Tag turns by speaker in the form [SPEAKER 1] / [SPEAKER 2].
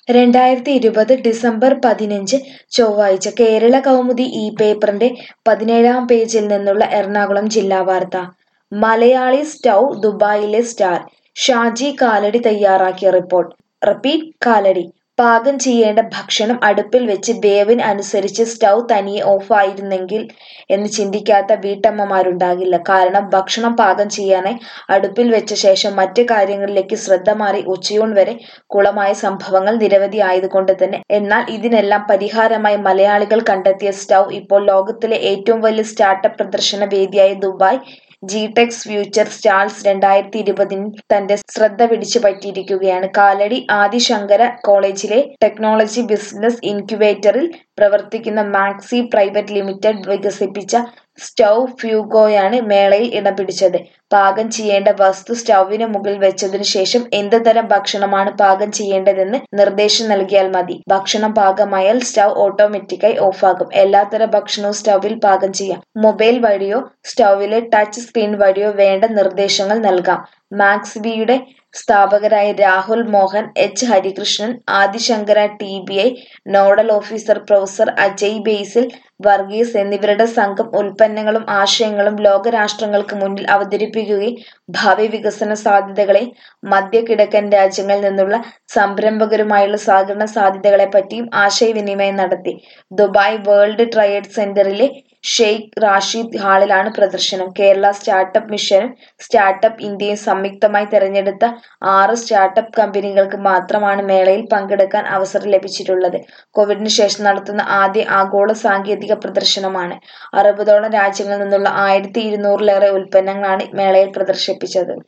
[SPEAKER 1] രണ്ടായിരത്തി ഇരുപത് ഡിസംബർ പതിനഞ്ച് ചൊവ്വാഴ്ച കേരള കൗമുദി ഈ പേപ്പറിന്റെ പതിനേഴാം പേജിൽ നിന്നുള്ള എറണാകുളം ജില്ലാ വാർത്ത മലയാളി സ്റ്റൗ ദുബായിലെ സ്റ്റാർ ഷാജി കാലടി തയ്യാറാക്കിയ റിപ്പോർട്ട് റിപ്പീറ്റ് കാലടി പാകം ചെയ്യേണ്ട ഭക്ഷണം അടുപ്പിൽ വെച്ച് വേവിന് അനുസരിച്ച് സ്റ്റൗ തനിയെ ഓഫായിരുന്നെങ്കിൽ എന്ന് ചിന്തിക്കാത്ത വീട്ടമ്മമാരുണ്ടാകില്ല കാരണം ഭക്ഷണം പാകം ചെയ്യാനായി അടുപ്പിൽ വെച്ച ശേഷം മറ്റ് കാര്യങ്ങളിലേക്ക് ശ്രദ്ധ മാറി ഉച്ചയൂൺ വരെ കുളമായ സംഭവങ്ങൾ നിരവധി ആയതുകൊണ്ട് തന്നെ എന്നാൽ ഇതിനെല്ലാം പരിഹാരമായി മലയാളികൾ കണ്ടെത്തിയ സ്റ്റൗ ഇപ്പോൾ ലോകത്തിലെ ഏറ്റവും വലിയ സ്റ്റാർട്ടപ്പ് പ്രദർശന വേദിയായ ദുബായ് ജിടെക്സ് ഫ്യൂച്ചർ സ്റ്റാൾസ് രണ്ടായിരത്തി ഇരുപതിന് തന്റെ ശ്രദ്ധ പിടിച്ചു പറ്റിയിരിക്കുകയാണ് കാലടി ആദിശങ്കര കോളേജിലെ ടെക്നോളജി ബിസിനസ് ഇൻക്യുബേറ്ററിൽ പ്രവർത്തിക്കുന്ന മാക്സി പ്രൈവറ്റ് ലിമിറ്റഡ് വികസിപ്പിച്ച സ്റ്റൗ ഫ്യൂഗോയാണ് മേളയിൽ ഇടം പിടിച്ചത് പാകം ചെയ്യേണ്ട വസ്തു സ്റ്റൗവിന് മുകളിൽ വെച്ചതിനു ശേഷം എന്ത് തരം ഭക്ഷണമാണ് പാകം ചെയ്യേണ്ടതെന്ന് നിർദ്ദേശം നൽകിയാൽ മതി ഭക്ഷണം പാകമായാൽ സ്റ്റൗ ഓട്ടോമാറ്റിക്കായി ഓഫാകും എല്ലാത്തരം ഭക്ഷണവും സ്റ്റൗവിൽ പാകം ചെയ്യാം മൊബൈൽ വഴിയോ സ്റ്റൗവിലെ ടച്ച് സ്ക്രീൻ വഴിയോ വേണ്ട നിർദ്ദേശങ്ങൾ നൽകാം മാക്സ്ബിയുടെ സ്ഥാപകരായ Rahul Mohan H Harikrishnan Adishankara T B I nodal officer professor Ajay Basil Varghese എന്നിവരുടെ സംഘം ഉൽപ്പന്നങ്ങളും ആശയങ്ങളും ലോകരാഷ്ട്രങ്ങൾക്ക് മുന്നിൽ അവതരിപ്പിക്കുകയും ഭാവി വികസന സാധ്യതകളെ മധ്യ കിഴക്കൻ രാജ്യങ്ങളിൽ നിന്നുള്ള സംരംഭകരുമായുള്ള സഹകരണ സാധ്യതകളെപ്പറ്റിയും ആശയവിനിമയം നടത്തി ദുബായ് വേൾഡ് ട്രേഡ് സെന്ററിലെ ഷെയ്ഖ് റാഷിദ് ഹാളിലാണ് പ്രദർശനം കേരള സ്റ്റാർട്ടപ്പ് മിഷനും സ്റ്റാർട്ടപ്പ് ഇന്ത്യയും സംയുക്തമായി തെരഞ്ഞെടുത്ത ആറ് സ്റ്റാർട്ടപ്പ് കമ്പനികൾക്ക് മാത്രമാണ് മേളയിൽ പങ്കെടുക്കാൻ അവസരം ലഭിച്ചിട്ടുള്ളത് കോവിഡിന് ശേഷം നടത്തുന്ന ആദ്യ ആഗോള സാങ്കേതിക പ്രദർശനമാണ് അറുപതോളം രാജ്യങ്ങളിൽ നിന്നുള്ള ആയിരത്തി ഇരുന്നൂറിലേറെ ഉൽപ്പന്നങ്ങളാണ് മേളയിൽ പ്രദർശിപ്പിച്ചത്